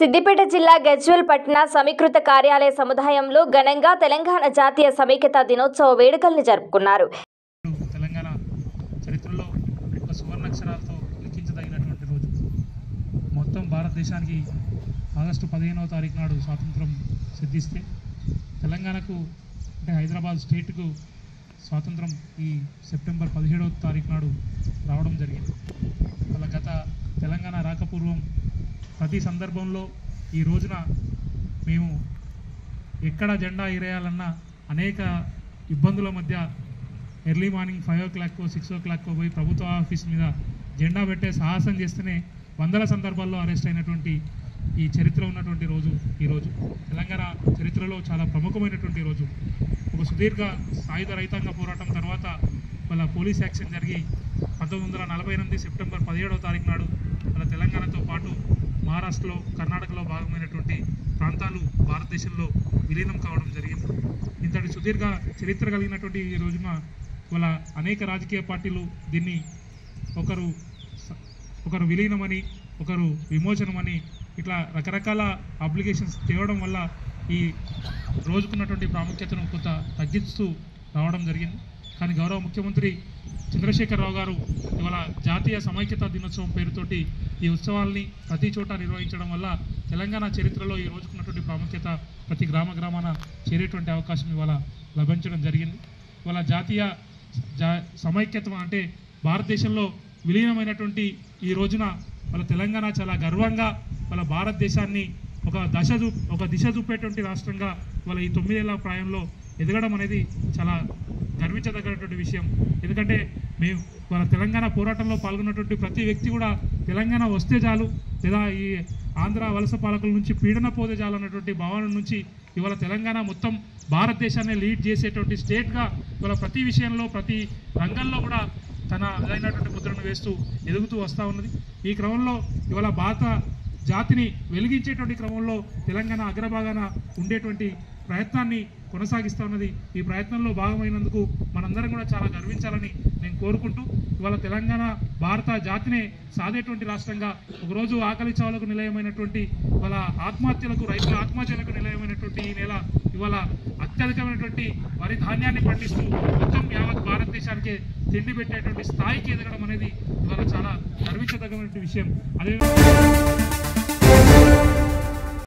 సిద్దిపేట జిల్లా గజ్వెల్ పట్టణ సమీకృత కార్యాలయ సముదాయంలో ఘనంగా తెలంగాణ జాతీయ సమైక్యత దినోత్సవ వేడుకల్ని జరుపుకున్నారు తెలంగాణ చరిత్రలో ఒక సువర్ణాక్షరాలతో లిఖించదగినటువంటి రోజు మొత్తం భారతదేశానికి ఆగస్టు పదిహేనవ తారీఖు నాడు స్వాతంత్రం సిద్ధిస్తే తెలంగాణకు అంటే హైదరాబాద్ స్టేట్కు స్వాతంత్రం ఈ సెప్టెంబర్ పదిహేడవ తారీఖు నాడు రావడం జరిగింది అలా గత తెలంగాణ రాకపూర్వం ప్రతి సందర్భంలో ఈ రోజున మేము ఎక్కడ జెండా ఎగరేయాలన్నా అనేక ఇబ్బందుల మధ్య ఎర్లీ మార్నింగ్ ఫైవ్ ఓ క్లాక్కో సిక్స్ ఓ క్లాక్కో పోయి ప్రభుత్వ ఆఫీస్ మీద జెండా పెట్టే సాహసం చేస్తేనే వందల సందర్భాల్లో అరెస్ట్ అయినటువంటి ఈ చరిత్ర ఉన్నటువంటి రోజు ఈరోజు తెలంగాణ చరిత్రలో చాలా ప్రముఖమైనటువంటి రోజు ఒక సుదీర్ఘ సాయుధ రైతాంగ పోరాటం తర్వాత వాళ్ళ పోలీస్ యాక్షన్ జరిగి పంతొమ్మిది వందల నలభై ఎనిమిది సెప్టెంబర్ పదిహేడవ తారీఖు నాడు వాళ్ళ తెలంగాణతో పాటు మహారాష్ట్రలో కర్ణాటకలో భాగమైనటువంటి ప్రాంతాలు భారతదేశంలో విలీనం కావడం జరిగింది ఇంతటి సుదీర్ఘ చరిత్ర కలిగినటువంటి ఈ రోజున వాళ్ళ అనేక రాజకీయ పార్టీలు దీన్ని ఒకరు స- ఒకరు విలీనమని ఒకరు విమోచనమని ఇట్లా రకరకాల అప్లికేషన్స్ తేవడం వల్ల ఈ రోజుకున్నటువంటి ప్రాముఖ్యతను కొంత తగ్గిస్తూ రావడం జరిగింది కానీ గౌరవ ముఖ్యమంత్రి చంద్రశేఖరరావు గారు ఇవాళ జాతీయ సమైక్యతా దినోత్సవం పేరుతోటి ఈ ఉత్సవాల్ని ప్రతి చోట నిర్వహించడం వల్ల తెలంగాణ చరిత్రలో ఈ రోజుకున్నటువంటి ప్రాముఖ్యత ప్రతి గ్రామ గ్రామాన చేరేటువంటి అవకాశం ఇవాళ లభించడం జరిగింది ఇవాళ జాతీయ జా సమైక్యత అంటే భారతదేశంలో విలీనమైనటువంటి ఈ రోజున వాళ్ళ తెలంగాణ చాలా గర్వంగా వాళ్ళ భారతదేశాన్ని ఒక దశ చూ ఒక దిశ చూపేటువంటి రాష్ట్రంగా వాళ్ళ ఈ తొమ్మిదేళ్ల ప్రాయంలో ఎదగడం అనేది చాలా గర్వించదగినటువంటి విషయం ఎందుకంటే మేము వాళ్ళ తెలంగాణ పోరాటంలో పాల్గొన్నటువంటి ప్రతి వ్యక్తి కూడా తెలంగాణ వస్తే చాలు లేదా ఈ ఆంధ్ర వలస పాలకుల నుంచి పీడన పోతే చాలు అన్నటువంటి భావన నుంచి ఇవాళ తెలంగాణ మొత్తం భారతదేశాన్ని లీడ్ చేసేటువంటి స్టేట్గా ఇవాళ ప్రతి విషయంలో ప్రతి రంగంలో కూడా తన అదైనటువంటి ముద్రను వేస్తూ ఎదుగుతూ వస్తూ ఉన్నది ఈ క్రమంలో ఇవాళ భారత జాతిని వెలిగించేటువంటి క్రమంలో తెలంగాణ అగ్రభాగాన ఉండేటువంటి ప్రయత్నాన్ని కొనసాగిస్తూ ఉన్నది ఈ ప్రయత్నంలో భాగమైనందుకు మనందరం కూడా చాలా గర్వించాలని నేను కోరుకుంటూ ఇవాళ తెలంగాణ భారత జాతినే సాధేటువంటి రాష్ట్రంగా ఒకరోజు ఆకలి చావులకు నిలయమైనటువంటి వాళ్ళ ఆత్మహత్యలకు రైతుల ఆత్మహత్యలకు నిలయమైనటువంటి ఈ నెల ఇవాళ అత్యధికమైనటువంటి వరి ధాన్యాన్ని పండిస్తూ మొత్తం యావత్ భారతదేశానికి తిండి పెట్టేటువంటి స్థాయికి ఎదగడం అనేది ఇవాళ చాలా గర్వించదగినటువంటి విషయం అదే